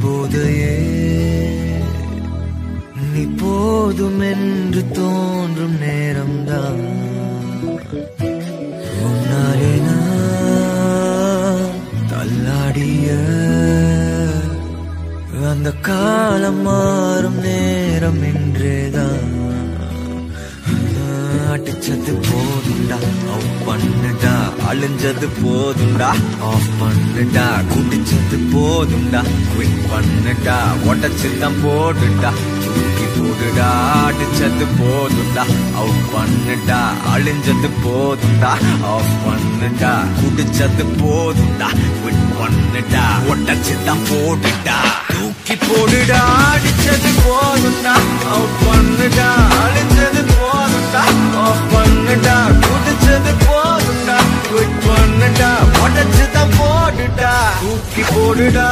போதையே நீ போதும் என்று தோன்றும் நேரம்தான் உன்னாலே நான் தள்ளாடிய அந்த காலம் மாறும் நேரம் என்றேதான் அடிச்சது போதுண்டா ஆஃப் பண்ணுடா அழிஞ்சது போதுண்டா ஆஃப் பண்ணுடா குடிச்சது போதுண்டா குவிட் பண்ணுடா உடச்சுதான் போடுடா தூக்கி போடுடா அடிச்சது போதுண்டா அவுட் பண்ணுடா அழிஞ்சது போதுண்டா ஆஃப் பண்ணுடா குடிச்சது போதுண்டா குவிட் பண்ணுடா உடச்சுதான் போடுடா தூக்கி போடுடா அடிச்சது போதுண்டா அவுட் பண்ணுடா அழிஞ்சது போதுண்டா ஆஃப் பண்ணுடா குடிச்சது போதுண்டா குவிட் பண்ணுடா உடச்சுதான் போடுடா தூக்கி போடுடா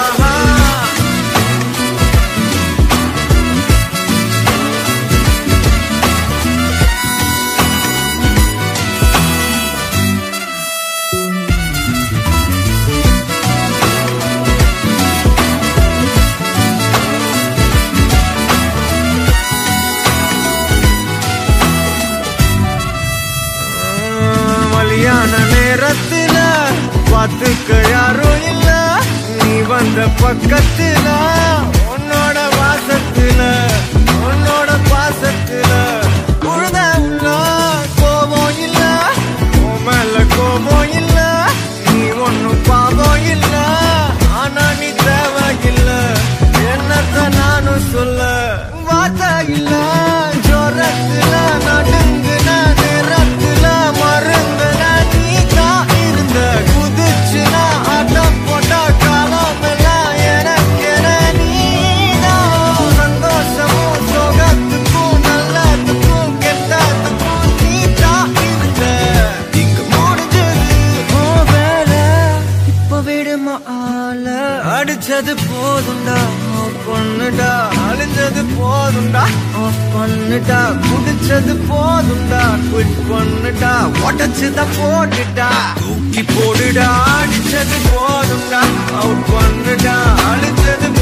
மலியான நேரத்துல பார்த்துக்க யாரும் இல்ல நீ வந்த பக்கத்துல உன்னோட வாசத்துல உன்னோட பாசத்துல உழுத உள்ள கோபம் இல்ல உன் மேல கோபம் இல்ல நீ ஒன்னும் பாவம் இல்ல ஆனா நீ தேவையில்ல என்னத்த நானும் சொல்ல வார்த்தை இல்ல ஜோரத்துல நடுங்குன நேரத்துல மருந்துன நீ தான் இருந்த குதிச்சுனா ஆட்டம் போட்ட காலம் எல்லாம் எனக்கென நீதான் சந்தோஷமும் சோகத்துக்கும் நல்லதுக்கும் கெட்டதுக்கும் நீ தான் இருந்த இங்க முடிஞ்சது உன் வேலை இப்ப விடுமா ஆள அடிச்சது போதுண்டா ஆஃப் பண்ணுடா அழிஞ்சது போதுண்டா ஆஃப் பண்ணுடா குடிச்சது போதுண்டா குவிட் பண்ணுடா உடச்சுதான் போட்டுடா தூக்கி போடுடா அடிச்சது போதுண்டா அவுட் பண்ணுடா அழிஞ்சது